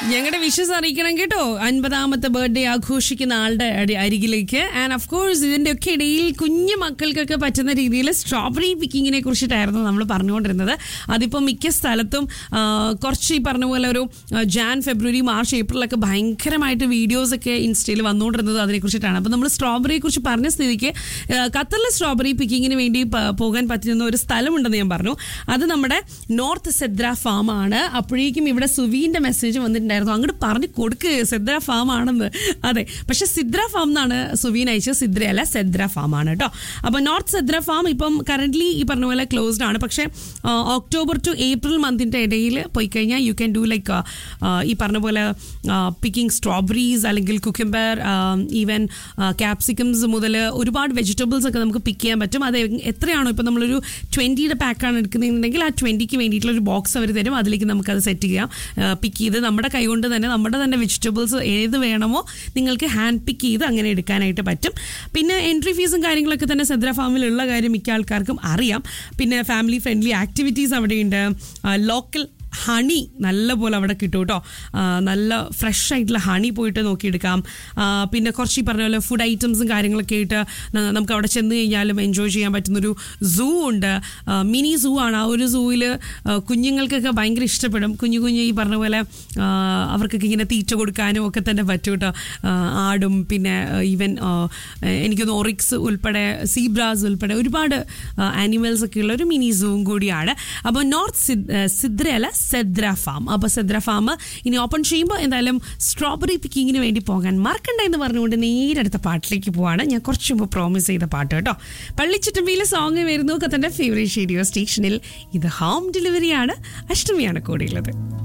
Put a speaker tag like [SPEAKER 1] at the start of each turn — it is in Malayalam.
[SPEAKER 1] ഞങ്ങളുടെ വിഷസ് അറിയിക്കണം കേട്ടോ അൻപതാമത്തെ ബർത്ത്ഡേ ആഘോഷിക്കുന്ന ആളുടെ അടി- അരികിലേക്ക് ആൻഡ് ഓഫ് കോഴ്സ് ഇതിന്റെ ഒക്കെ ഇടയിൽ കുഞ്ഞു മക്കൾക്കൊക്കെ പറ്റുന്ന രീതിയിൽ സ്ട്രോബെറി പിക്കിങ്ങിനെ കുറിച്ചിട്ടായിരുന്നു നമ്മൾ പറഞ്ഞുകൊണ്ടിരുന്നത് അതിപ്പോൾ മിക്ക സ്ഥലത്തും ആ, കുറച്ച് ഈ പറഞ്ഞ പോലെ ഒരു ആ, ജാൻ ഫെബ്രുവരി മാർച്ച് ഏപ്രിലൊക്കെ ഭയങ്കരമായിട്ട് വീഡിയോസ് ഒക്കെ ഇൻസ്റ്റയിൽ വന്നുകൊണ്ടിരുന്നത് അതിനെ കുറിച്ചിട്ടാണ് അപ്പോൾ നമ്മൾ സ്ട്രോബെറിയെ കുറിച്ച് പറഞ്ഞ സ്ഥിതിക്ക് ആ, ഖത്തറിലെ സ്ട്രോബെറി പിക്കിങ്ങിന് വേണ്ടി പ- പോകാൻ പറ്റുന്ന ഒരു സ്ഥലമുണ്ടെന്ന് ഞാൻ പറഞ്ഞു അത് നമ്മുടെ നോർത്ത് സെദ്ര ഫാം ആണ് അപ്പോഴേക്കും ഇവിടെ സുവീന്റെ മെസ്സേജ് വന്നിട്ടുണ്ടായിരുന്നു അങ്ങോട്ട് പറഞ്ഞു കൊടുക്ക് സെദ്ര ഫാം ആണെന്ന് അതെ പക്ഷെ സിദ്ര ഫാം എന്നാണ് സുവീൻ അയച്ചത് സിദ്ര അല്ല സെദ്ര ഫാം ആണ് കേട്ടോ അപ്പോൾ നോർത്ത് സെദ്ര ഫാം ഇപ്പം കറന്റ് ഈ പറഞ്ഞ പോലെ ക്ലോസ്ഡ് ആണ് പക്ഷേ ആ, ഒക്ടോബർ ടു ഏപ്രിൽ മന്തിന്റെ ഇടയിൽ പോയി കഴിഞ്ഞാൽ യു ക്യാൻ ഡു ലൈക്ക് ഈ പറഞ്ഞ പോലെ പിക്കിംഗ് സ്ട്രോബെറീസ് അല്ലെങ്കിൽ കുക്കുംബർ ഈവൻ ക്യാപ്സിക്കംസ് മുതൽ ഒരുപാട് വെജിറ്റബിൾസ് ഒക്കെ നമുക്ക് പിക്ക് ചെയ്യാൻ പറ്റും അത് എത്രയാണോ ഇപ്പം നമ്മളൊരു ട്വൻറ്റിയുടെ പാക്കാണ് എടുക്കുന്നതെന്നുണ്ടെങ്കിൽ ആ ട്വൻറ്റിക്ക് വേണ്ടിയിട്ടുള്ള ഒരു ബോക്സ് അവർ തരും അതിലേക്ക് നമുക്കത് സെറ്റ് ചെയ്യാം പിക്ക് ചെയ്ത് നമ്മുടെ കൈ കൊണ്ട് തന്നെ നമ്മുടെ തന്നെ വെജിറ്റബിൾസ് ഏത് വേണമോ നിങ്ങൾക്ക് ഹാൻഡ് പിക്ക് ചെയ്ത് അങ്ങനെ എടുക്കാനായിട്ട് പറ്റും പിന്നെ എൻട്രി ഫീസും കാര്യങ്ങളൊക്കെ തന്നെ സെദ്ര ഫാമിലുള്ള കാര്യം മിക്ക ആൾക്കാർക്കും അറിയാം പിന്നെ ഫാമിലി ഫ്രണ്ട്ലി ആക്ടിവിറ്റീസ് അവിടെയുണ്ട് ലോക്കൽ ഹണി നല്ല പോലെ അവിടെ കിട്ടും കേട്ടോ ആ, നല്ല ഫ്രഷ് ആയിട്ടുള്ള ഹണി പോയിട്ട് നോക്കിയെടുക്കാം ആ, പിന്നെ കുറച്ച് ഈ പറഞ്ഞ പോലെ ഫുഡ് ഐറ്റംസും കാര്യങ്ങളൊക്കെ ആയിട്ട് ന- നമുക്ക് അവിടെ ചെന്ന് കഴിഞ്ഞാലും എൻജോയ് ചെയ്യാൻ പറ്റുന്നൊരു സൂ ഉണ്ട് മിനി സൂ ആണ് ആ ഒരു സൂവിൽ കുഞ്ഞുങ്ങൾക്കൊക്കെ ഭയങ്കര ഇഷ്ടപ്പെടും കുഞ്ഞു കുഞ്ഞു ഈ പറഞ്ഞ പോലെ ആ, അവർക്കൊക്കെ ഇങ്ങനെ തീറ്റ കൊടുക്കാനും ഒക്കെ തന്നെ പറ്റും കേട്ടോ ആ, ആടും പിന്നെ ഈവൻ എനിക്കൊന്ന് ഒറിക്സ് ഉൾപ്പെടെ സീബ്രാസ് ഉൾപ്പെടെ ഒരുപാട് ആനിമൽസ് ഒക്കെ ഉള്ള ഒരു മിനി സൂവും കൂടിയാണ് അപ്പോൾ നോർത്ത് സിദ്ര അല്ല സെദ്ര ഫാം അപ്പോൾ സെദ്ര ഫാം ഇനി ഓപ്പൺ ചെയ്യുമ്പോൾ എന്തായാലും സ്ട്രോബെറി പിക്കിങ്ങിന് വേണ്ടി പോകാൻ മറക്കണ്ട എന്ന് പറഞ്ഞുകൊണ്ട് നേരെ അടുത്ത പാട്ടിലേക്ക് പോവാണ് ഞാൻ കുറച്ച് മുമ്പ് പ്രോമിസ് ചെയ്ത പാട്ട് കേട്ടോ പള്ളിച്ചുറ്റമ്പിയിലെ സോങ് വരുന്നു കത്തൻ്റെ ഫേവറേറ്റ് റേഡിയോ സ്റ്റേഷനിൽ ഇത് ഹോം ഡെലിവറിയാണ് അഷ്ടമിയാണ് കൂടെയുള്ളത്